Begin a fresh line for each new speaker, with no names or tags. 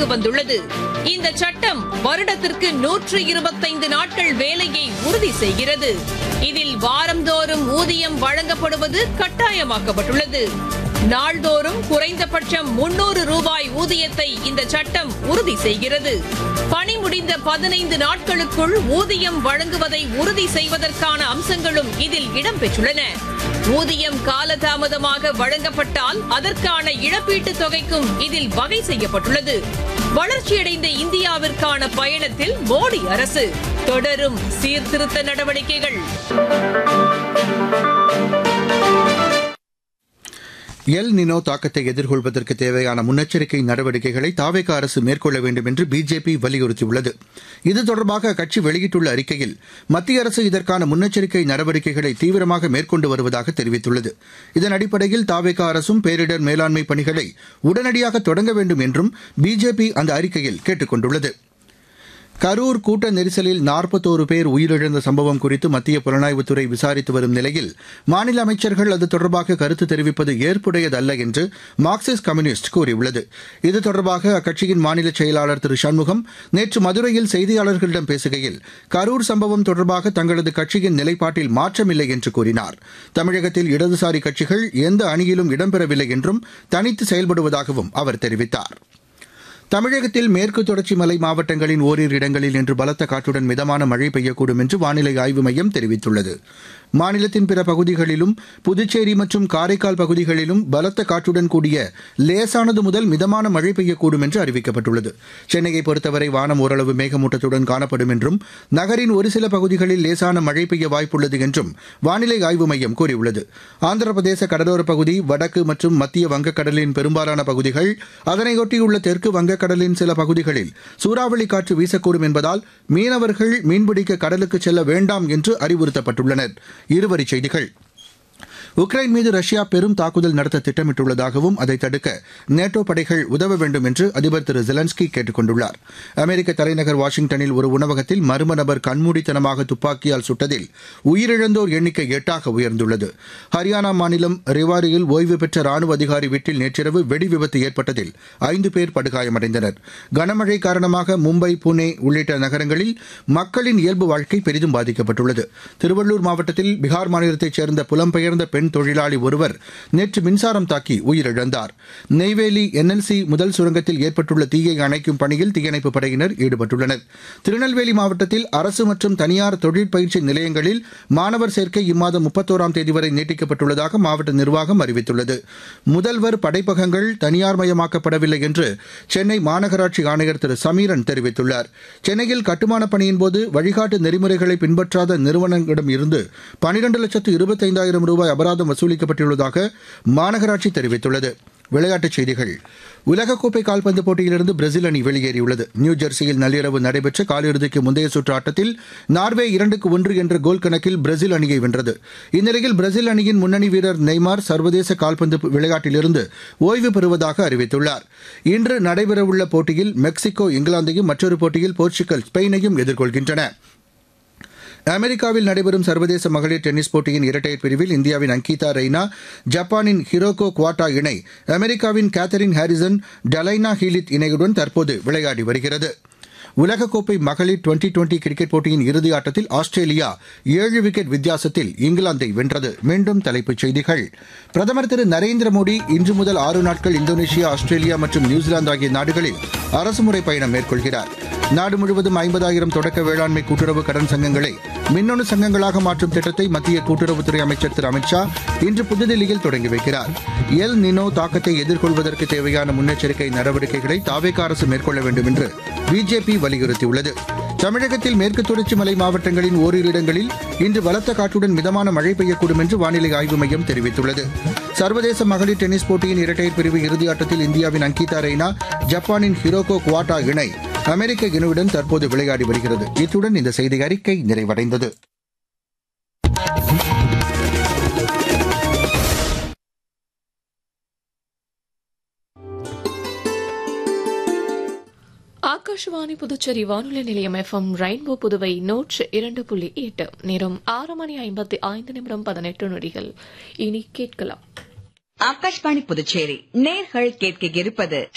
அமலுக்கு வந்துள்ளது இந்த சட்டம் வருடத்திற்கு நூற்று இருபத்தைந்து நாட்கள் வேலையை உறுதி செய்கிறது இதில் வாரந்தோறும் ஊதியம் வழங்கப்படுவது கட்டாயமாக்கப்பட்டுள்ளது நாள்தோறும் குறைந்தபட்சம் முன்னூறு ரூபாய் ஊதியத்தை இந்த சட்டம் உறுதி செய்கிறது பணி முடிந்த பதினைந்து நாட்களுக்குள் ஊதியம் வழங்குவதை உறுதி செய்வதற்கான அம்சங்களும் இதில் இடம்பெற்றுள்ளன ஊதியம் காலதாமதமாக வழங்கப்பட்டால் அதற்கான இழப்பீட்டுத் தொகைக்கும் இதில் வகை செய்யப்பட்டுள்ளது வளர்ச்சியடைந்த இந்தியாவிற்கான பயணத்தில் மோடி அரசு தொடரும் சீர்திருத்த நடவடிக்கைகள்
எல் நினோ தாக்கத்தை எதிர்கொள்வதற்கு தேவையான முன்னெச்சரிக்கை நடவடிக்கைகளை தாவேக அரசு மேற்கொள்ள வேண்டும் என்று பிஜேபி வலியுறுத்தியுள்ளது இது தொடர்பாக அக்கட்சி வெளியிட்டுள்ள அறிக்கையில் மத்திய அரசு இதற்கான முன்னெச்சரிக்கை நடவடிக்கைகளை தீவிரமாக மேற்கொண்டு வருவதாக தெரிவித்துள்ளது இதன் அடிப்படையில் தாவேக அரசும் பேரிடர் மேலாண்மை பணிகளை உடனடியாக தொடங்க வேண்டும் என்றும் பிஜேபி அந்த அறிக்கையில் கேட்டுக் கொண்டுள்ளது கரூர் கூட்ட நெரிசலில் நாற்பத்தோரு பேர் உயிரிழந்த சம்பவம் குறித்து மத்திய புலனாய்வுத்துறை விசாரித்து வரும் நிலையில் மாநில அமைச்சர்கள் அது தொடர்பாக கருத்து தெரிவிப்பது ஏற்புடையதல்ல என்று மார்க்சிஸ்ட் கம்யூனிஸ்ட் கூறியுள்ளது இது தொடர்பாக அக்கட்சியின் மாநில செயலாளர் திரு சண்முகம் நேற்று மதுரையில் செய்தியாளர்களிடம் பேசுகையில் கரூர் சம்பவம் தொடர்பாக தங்களது கட்சியின் நிலைப்பாட்டில் மாற்றமில்லை என்று கூறினார் தமிழகத்தில் இடதுசாரி கட்சிகள் எந்த அணியிலும் இடம்பெறவில்லை என்றும் தனித்து செயல்படுவதாகவும் அவர் தெரிவித்தார் தமிழகத்தில் மேற்கு தொடர்ச்சி மலை மாவட்டங்களின் ஓரிரு இடங்களில் இன்று பலத்த காற்றுடன் மிதமான மழை பெய்யக்கூடும் என்று வானிலை ஆய்வு மையம் தெரிவித்துள்ளது மாநிலத்தின் பிற பகுதிகளிலும் புதுச்சேரி மற்றும் காரைக்கால் பகுதிகளிலும் பலத்த காற்றுடன் கூடிய லேசானது முதல் மிதமான மழை பெய்யக்கூடும் என்று அறிவிக்கப்பட்டுள்ளது சென்னையை பொறுத்தவரை வானம் ஓரளவு மேகமூட்டத்துடன் காணப்படும் என்றும் நகரின் ஒரு சில பகுதிகளில் லேசான மழை பெய்ய வாய்ப்புள்ளது என்றும் வானிலை ஆய்வு மையம் கூறியுள்ளது ஆந்திர பிரதேச கடலோரப் பகுதி வடக்கு மற்றும் மத்திய வங்கக்கடலின் பெரும்பாலான பகுதிகள் அதனையொட்டியுள்ள தெற்கு வங்கக்கடலின் சில பகுதிகளில் சூறாவளி காற்று வீசக்கூடும் என்பதால் மீனவர்கள் மீன்பிடிக்க கடலுக்கு செல்ல வேண்டாம் என்று அறிவுறுத்தப்பட்டுள்ளனர் இருவரிச் செய்திகள் உக்ரைன் மீது ரஷ்யா பெரும் தாக்குதல் நடத்த திட்டமிட்டுள்ளதாகவும் அதை தடுக்க நேட்டோ படைகள் உதவ வேண்டும் என்று அதிபர் திரு ஜெலன்ஸ்கி கேட்டுக் கொண்டுள்ளார் அமெரிக்க தலைநகர் வாஷிங்டனில் ஒரு உணவகத்தில் மர்ம நபர் கண்மூடித்தனமாக துப்பாக்கியால் சுட்டதில் உயிரிழந்தோர் எண்ணிக்கை எட்டாக உயர்ந்துள்ளது ஹரியானா மாநிலம் ரிவாரியில் ஓய்வு பெற்ற ராணுவ அதிகாரி வீட்டில் நேற்றிரவு வெடி விபத்து ஏற்பட்டதில் ஐந்து பேர் படுகாயமடைந்தனர் கனமழை காரணமாக மும்பை புனே உள்ளிட்ட நகரங்களில் மக்களின் இயல்பு வாழ்க்கை பெரிதும் பாதிக்கப்பட்டுள்ளது திருவள்ளூர் மாவட்டத்தில் பீகார் மாநிலத்தைச் சேர்ந்த புலம்பெயர்ந்த பெண் தொழிலாளி ஒருவர் நேற்று மின்சாரம் தாக்கி உயிரிழந்தார் நெய்வேலி என்எல்சி முதல் சுரங்கத்தில் ஏற்பட்டுள்ள தீயை அணைக்கும் பணியில் தீயணைப்பு படையினர் ஈடுபட்டுள்ளனர் திருநெல்வேலி மாவட்டத்தில் அரசு மற்றும் தனியார் தொழிற்பயிற்சி நிலையங்களில் மாணவர் சேர்க்கை இம்மாதம் முப்பத்தோராம் தேதி வரை நீட்டிக்கப்பட்டுள்ளதாக மாவட்ட நிர்வாகம் அறிவித்துள்ளது முதல்வர் படைப்பகங்கள் தனியார் மயமாக்கப்படவில்லை என்று சென்னை மாநகராட்சி ஆணையர் திரு சமீரன் தெரிவித்துள்ளார் சென்னையில் கட்டுமானப் பணியின் போது வழிகாட்டு நெறிமுறைகளை பின்பற்றாத நிறுவனங்களிடம் இருந்து பனிரண்டு லட்சத்து இருபத்தைந்தாயிரம் ரூபாய் அபராதம் வசூலிக்கப்பட்டுள்ளதாக மாநகராட்சி தெரிவித்துள்ளது விளையாட்டுச் செய்திகள் உலகக்கோப்பை கால்பந்து போட்டியிலிருந்து பிரேசில் அணி வெளியேறியுள்ளது நியூ ஜெர்சியில் நள்ளிரவு நடைபெற்ற காலிறுதிக்கு முந்தைய சுற்று ஆட்டத்தில் நார்வே இரண்டுக்கு ஒன்று என்ற கோல் கணக்கில் பிரேசில் அணியை வென்றது இந்நிலையில் பிரேசில் அணியின் முன்னணி வீரர் நெய்மார் சர்வதேச கால்பந்து விளையாட்டிலிருந்து ஓய்வு பெறுவதாக அறிவித்துள்ளார் இன்று நடைபெறவுள்ள போட்டியில் மெக்சிகோ இங்கிலாந்தையும் மற்றொரு போட்டியில் போர்ச்சுகல் ஸ்பெயினையும் எதிர்கொள்கின்றன அமெரிக்காவில் நடைபெறும் சர்வதேச மகளிர் டென்னிஸ் போட்டியின் இரட்டையர் பிரிவில் இந்தியாவின் அங்கிதா ரெய்னா ஜப்பானின் ஹிரோகோ குவாட்டா இணை அமெரிக்காவின் கேத்தரின் ஹாரிசன் டலைனா ஹீலித் இணையுடன் தற்போது விளையாடி வருகிறது உலகக்கோப்பை மகளிர் டுவெண்டி டுவெண்டி கிரிக்கெட் போட்டியின் இறுதி ஆட்டத்தில் ஆஸ்திரேலியா ஏழு விக்கெட் வித்தியாசத்தில் இங்கிலாந்தை வென்றது மீண்டும் தலைப்புச் செய்திகள் பிரதமர் திரு நரேந்திர மோடி இன்று முதல் ஆறு நாட்கள் இந்தோனேஷியா ஆஸ்திரேலியா மற்றும் நியூசிலாந்து ஆகிய நாடுகளில் அரசுமுறை பயணம் மேற்கொள்கிறார் நாடு முழுவதும் ஐம்பதாயிரம் தொடக்க வேளாண்மை கூட்டுறவு கடன் சங்கங்களை மின்னணு சங்கங்களாக மாற்றும் திட்டத்தை மத்திய கூட்டுறவுத்துறை அமைச்சர் திரு அமித்ஷா இன்று புதுதில்லியில் தொடங்கி வைக்கிறார் எல் நினோ தாக்கத்தை எதிர்கொள்வதற்கு தேவையான முன்னெச்சரிக்கை நடவடிக்கைகளை தாவேக அரசு மேற்கொள்ள வேண்டும் என்று பிஜேபி வலியுறுத்தியுள்ளது தமிழகத்தில் மேற்கு தொடர்ச்சி மலை மாவட்டங்களின் ஓரிரு இடங்களில் இன்று பலத்த காற்றுடன் மிதமான மழை பெய்யக்கூடும் என்று வானிலை ஆய்வு மையம் தெரிவித்துள்ளது சர்வதேச மகளிர் டென்னிஸ் போட்டியின் இரட்டையர் பிரிவு இறுதியாட்டத்தில் இந்தியாவின் அங்கிதா ரெய்னா ஜப்பானின் ஹிரோகோ குவாட்டா இணை அமெரிக்க இணுவுடன் தற்போது விளையாடி வருகிறது இத்துடன் இந்த செய்தி அறிக்கை நிறைவடைந்தது
ஆகாஷவாணி புதுச்சேரி வானொலி நிலையம் எஃப்எம் ரெயின்போ புதுவை நூற்று இரண்டு புள்ளி எட்டு நேரம் ஆறு மணி ஐம்பத்தி ஐந்து நிமிடம் பதினெட்டு நொடிகள் இனி கேட்கலாம்
ஆகாஷ்வாணி புதுச்சேரி நேர்கள் கேட்க இருப்பது